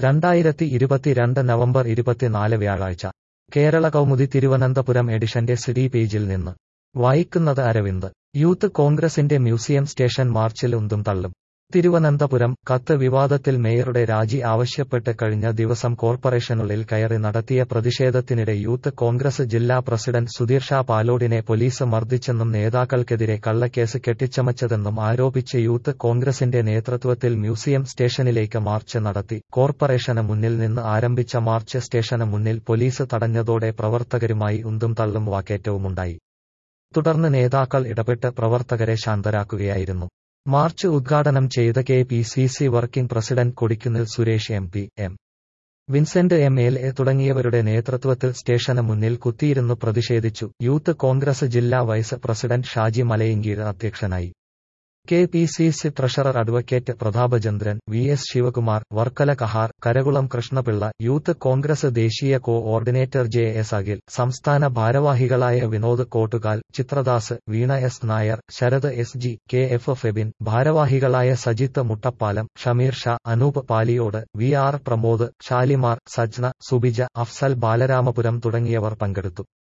രണ്ടായിരത്തി ഇരുപത്തിരണ്ട് നവംബർ ഇരുപത്തിനാല് വ്യാഴാഴ്ച കേരള കൗമുദി തിരുവനന്തപുരം എഡിഷന്റെ സിഡി പേജിൽ നിന്ന് വായിക്കുന്നത് അരവിന്ദ് യൂത്ത് കോൺഗ്രസിന്റെ മ്യൂസിയം സ്റ്റേഷൻ മാർച്ചിൽ ഉന്തും തള്ളും തിരുവനന്തപുരം കത്ത് വിവാദത്തിൽ മേയറുടെ രാജി ആവശ്യപ്പെട്ട് കഴിഞ്ഞ ദിവസം കോർപ്പറേഷനുള്ളിൽ കയറി നടത്തിയ പ്രതിഷേധത്തിനിടെ യൂത്ത് കോൺഗ്രസ് ജില്ലാ പ്രസിഡന്റ് സുധീർ ഷാ പാലോടിനെ പോലീസ് മർദ്ദിച്ചെന്നും നേതാക്കൾക്കെതിരെ കള്ളക്കേസ് കെട്ടിച്ചമച്ചതെന്നും ആരോപിച്ച് യൂത്ത് കോൺഗ്രസിന്റെ നേതൃത്വത്തിൽ മ്യൂസിയം സ്റ്റേഷനിലേക്ക് മാർച്ച് നടത്തി കോർപ്പറേഷന് മുന്നിൽ നിന്ന് ആരംഭിച്ച മാർച്ച് സ്റ്റേഷന് മുന്നിൽ പോലീസ് തടഞ്ഞതോടെ പ്രവർത്തകരുമായി ഉന്തും തള്ളും വാക്കേറ്റവുമുണ്ടായി തുടർന്ന് നേതാക്കൾ ഇടപെട്ട് പ്രവർത്തകരെ ശാന്തരാക്കുകയായിരുന്നു മാർച്ച് ഉദ്ഘാടനം ചെയ്ത K P C C working president Kodikunnil Suresh M P M Vincent M L A തുടങ്ങിയവരുടെ നേതൃത്വത്തിൽ സ്റ്റേഷന് മുന്നിൽ കുത്തിയിരുന്നു പ്രതിഷേധിച്ചു യൂത്ത് കോൺഗ്രസ് ജില്ലാ വൈസ് പ്രസിഡന്റ് ഷാജി മലയങ്കീഴ് അധ്യക്ഷനായി K P C C treasurer advocate Prathapachandran V S Sivakumar Varkala Kahar Karakulam Krishnapillai youth Congress ദേശീയ coordinator J S Akhil സംസ്ഥാന ഭാരവാഹികളായ Vinod Kottukal Chithradas Veena S Nair Sarath S G K F Febin ഭാരവാഹികളായ സജിത്ത് മുട്ടപ്പാലം ഷമീർ ഷാ അനൂപ് പാലിയോട് വി ആർ പ്രമോദ് ഷാലിമാർ സജ്ന സുബിജ അഫ്സൽ ബാലരാമപുരം തുടങ്ങിയവർ പങ്കെടുത്തു